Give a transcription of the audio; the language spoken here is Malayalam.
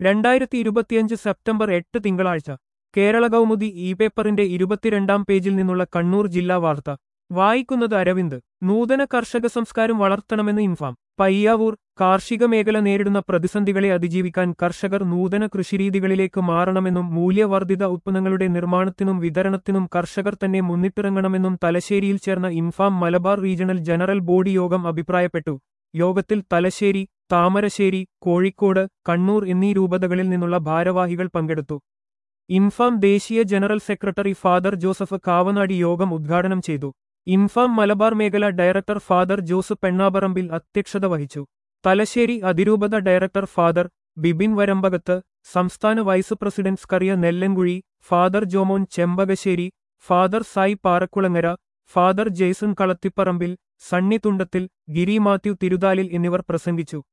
രണ്ടായിരത്തി ഇരുപത്തിയഞ്ച് സെപ്റ്റംബർ എട്ട് തിങ്കളാഴ്ച കേരള കൗമുദി ഇ പേപ്പറിന്റെ ഇരുപത്തിരണ്ടാം പേജിൽ നിന്നുള്ള കണ്ണൂർ ജില്ലാ വാർത്ത വായിക്കുന്നത് അരവിന്ദ് നൂതന കർഷക സംസ്കാരം വളർത്തണമെന്ന് ഇൻഫാം പയ്യാവൂർ കാർഷിക മേഖല നേരിടുന്ന പ്രതിസന്ധികളെ അതിജീവിക്കാൻ കർഷകർ നൂതന കൃഷിരീതികളിലേക്ക് മാറണമെന്നും മൂല്യവർദ്ധിത ഉത്പന്നങ്ങളുടെ നിർമ്മാണത്തിനും വിതരണത്തിനും കർഷകർ തന്നെ മുന്നിട്ടിറങ്ങണമെന്നും തലശ്ശേരിയിൽ ചേർന്ന Infam Malabar regional general body യോഗം അഭിപ്രായപ്പെട്ടു യോഗത്തിൽ തലശ്ശേരി താമരശ്ശേരി കോഴിക്കോട് കണ്ണൂർ എന്നീ രൂപതകളിൽ നിന്നുള്ള ഭാരവാഹികൾ പങ്കെടുത്തു ഇൻഫാം ദേശീയ general secretary father Joseph Kavanady യോഗം ഉദ്ഘാടനം ചെയ്തു ഇൻഫാം മലബാർ മേഖല ഡയറക്ടർ ഫാദർ ജോസ് പെണ്ണാപറമ്പിൽ അധ്യക്ഷത വഹിച്ചു തലശ്ശേരി അതിരൂപത ഡയറക്ടർ ഫാദർ ബിബിൻ വരമ്പകത്ത് സംസ്ഥാന vice president Scaria Nellankuzhi father Jomon Chempakasserry father Sai Parakulangara father Jaison Kalathiparambil Sunny Thundathil Giri Mathew Thiruthalil എന്നിവർ പ്രസംഗിച്ചു